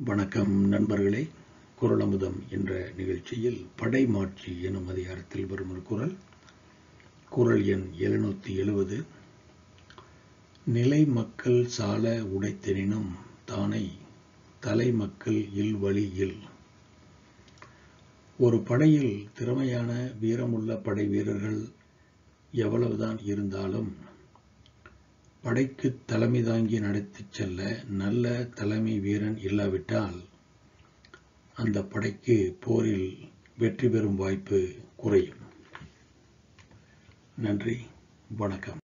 வணக்கம் நண்பர்களே குரலமுதம் என்ற நிகழ்ச்சியில் படைமாட்சி எனும் அதிகாரத்தில் வரும் ஒரு குரல் குரல் எண் எழுநூத்தி எழுவது நிலை மக்கள் சால உடைத்தெனினும் தானை தலை மக்கள் இல் வழி இல் ஒரு படையில் திறமையான வீரமுள்ள படை வீரர்கள் எவ்வளவுதான் இருந்தாலும் படைக்கு தலைமை தாங்கி நடத்திச் செல்ல நல்ல தலைமை வீரன் இல்லாவிட்டால் அந்த படைக்கு போரில் வெற்றி பெறும் வாய்ப்பு குறையும் நன்றி வணக்கம்